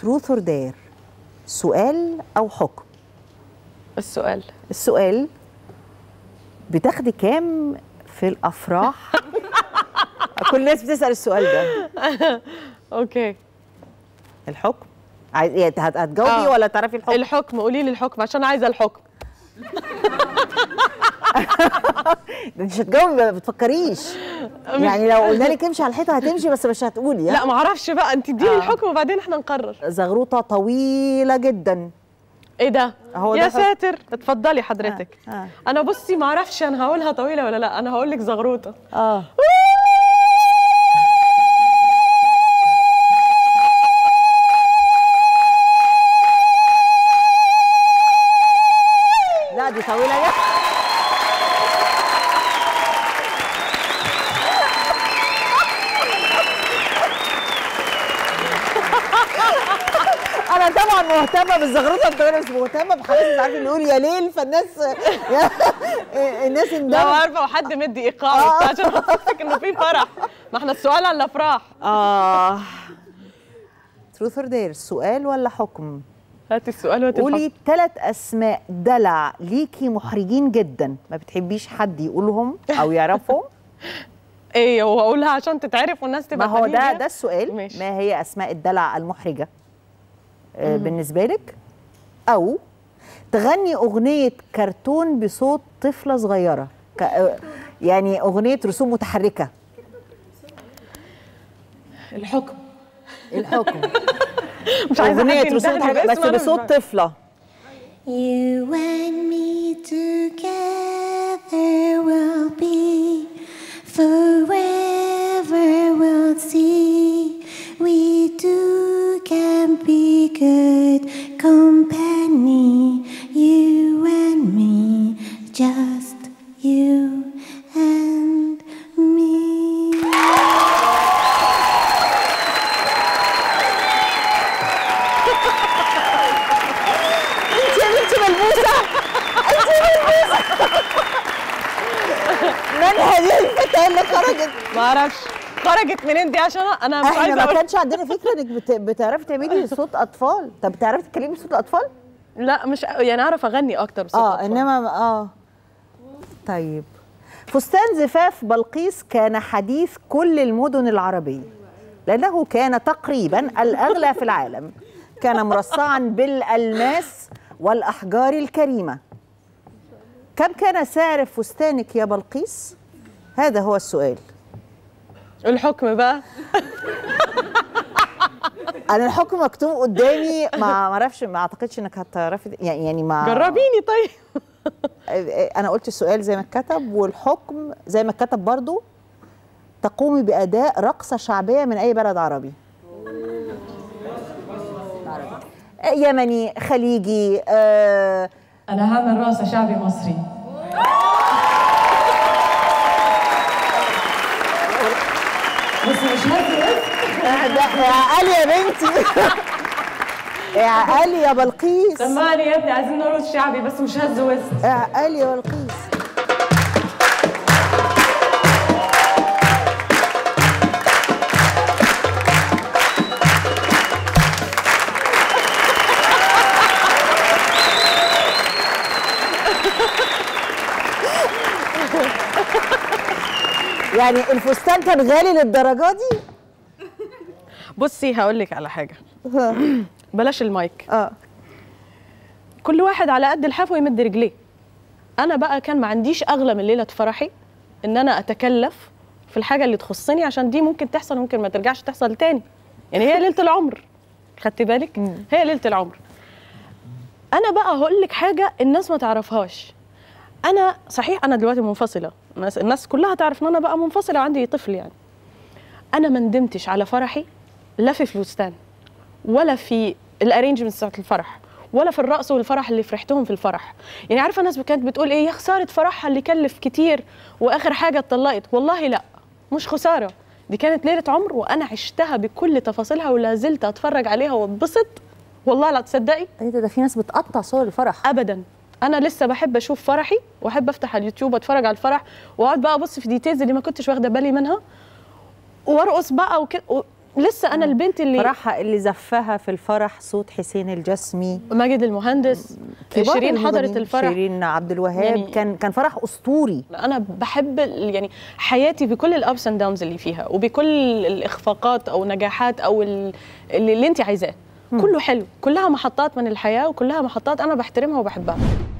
تروث اور دير سؤال او حكم السؤال السؤال بتاخدي كام في الافراح كل الناس بتسال السؤال ده اوكي الحكم عايز يعني هت- هتجاوبي آه. ولا تعرفي الحكم الحكم قولي لي الحكم عشان عايزه الحكم ده انت مش هتجاوبي ما بتفكريش يعني لو قلنا لك امشي على الحيطه هتمشي بس مش هتقولي ها؟ لا ما اعرفش بقى انت اديني الحكم وبعدين احنا نقرر زغروطه طويله جدا ايه ده أهو يا ده حكم. ساتر اتفضلي حضرتك آه، آه. انا بصي ما اعرفش انا هقولها طويله ولا لا انا هقول لك زغروطه اه لا دي طويله جدا انا طبعا مهتمه بالزغروطه الطويله بس مهتمه بحاجات انت عارفه نقول يا ليل فالناس الناس لا اندمجت عارفه وحد مدي ايقاع وبتاع عشان احسسك انه في فرح ما احنا السؤال عن الافراح اه تروث اور دير سؤال ولا حكم هاتي السؤال وهاتي قولي الحكم ثلاث اسماء دلع ليكي محرجين جدا ما بتحبيش حد يقولهم او يعرفهم ايه وهقولها عشان تتعرف والناس ما تبقى هو فاهمين ده بيها؟ ده السؤال ماشي. ما هي اسماء الدلع المحرجه آه بالنسبه لك او تغني اغنيه كرتون بصوت طفله صغيره ك- آه، يعني اغنيه رسوم متحركه الحكم الحكم مش عايزه اغنيه حد رسوم يندهني متحركه بس باسم أنا مش بصوت بعرف. طفله You and me together will be forever we'll see. We two can be good company. You and me, just you and me. انت يا بنتي ملبوسه انت ملبوسه من هذه الفتاه اللي خرجت ما اعرفش خرجت منين دي عشان انا مش احنا عايزه ما اقول كانش عندنا فكره انك بت... بتعرفي تعملي صوت اطفال طب بتعرفي تتكلمي صوت الاطفال لا مش يعني اعرف اغني اكتر بصوت اه أطفال. انما اه طيب فستان زفاف بلقيس كان حديث كل المدن العربيه لانه كان تقريبا الاغلى في العالم كان مرصعا بالالماس والاحجار الكريمه كم كان سعر فستانك يا بلقيس هذا هو السؤال الحكم بقى انا الحكم مكتوب قدامي ما ما اعرفش ما اعتقدش انك هتعرفي يعني يعني ما جربيني طيب انا قلت السؤال زي ما اتكتب والحكم زي ما اتكتب برضو تقومي باداء رقصه شعبيه من اي بلد عربي يمني خليجي آه أنا هعمل رقصة شعبي مصري بس مش هدرس ده- يا عقلي يا بنتي يا عقلي يا بلقيس سمعني يا ابني عايزين نرقص شعبي بس مش هز وسط يا عقلي يا بلقيس يعني الفستان كان غالي للدرجه دي بصي هقول لك على حاجه بلاش المايك اه كل واحد على قد الحافه يمد رجليه انا بقى كان ما عنديش اغلى من ليله فرحي ان انا اتكلف في الحاجه اللي تخصني عشان دي ممكن تحصل ممكن ما ترجعش تحصل تاني يعني هي ليله العمر خدتي بالك هي ليله العمر انا بقى هقول لك حاجه الناس ما تعرفهاش انا صحيح انا دلوقتي منفصله الناس, الناس كلها تعرف ان انا بقى منفصله وعندي طفل يعني انا ما ندمتش على فرحي لا في فلوستان ولا في الارينجمنت بتاعت الفرح ولا في الرقص والفرح اللي فرحتهم في الفرح يعني عارفه الناس كانت بتقول ايه يا خساره فرحها اللي كلف كتير واخر حاجه اتطلقت والله لا مش خساره دي كانت ليله عمر وانا عشتها بكل تفاصيلها ولا زلت اتفرج عليها واتبسط والله لا تصدقي ايه ده ده في ناس بتقطع صور الفرح ابدا انا لسه بحب اشوف فرحي واحب افتح على اليوتيوب واتفرج على الفرح واقعد بقى ابص في ديتيلز اللي ما كنتش واخده بالي منها وارقص بقى وكده و... لسه انا البنت اللي فرحها اللي زفها في الفرح صوت حسين الجسمي ماجد المهندس كبار شيرين حضرت المغنيين. الفرح شيرين عبد الوهاب يعني- كان كان فرح اسطوري انا بحب ال- يعني حياتي بكل الابس اند داونز اللي فيها وبكل الاخفاقات او نجاحات او ال- اللي, اللي انت عايزاه كله حلو كلها محطات من الحياه وكلها محطات انا بحترمها وبحبها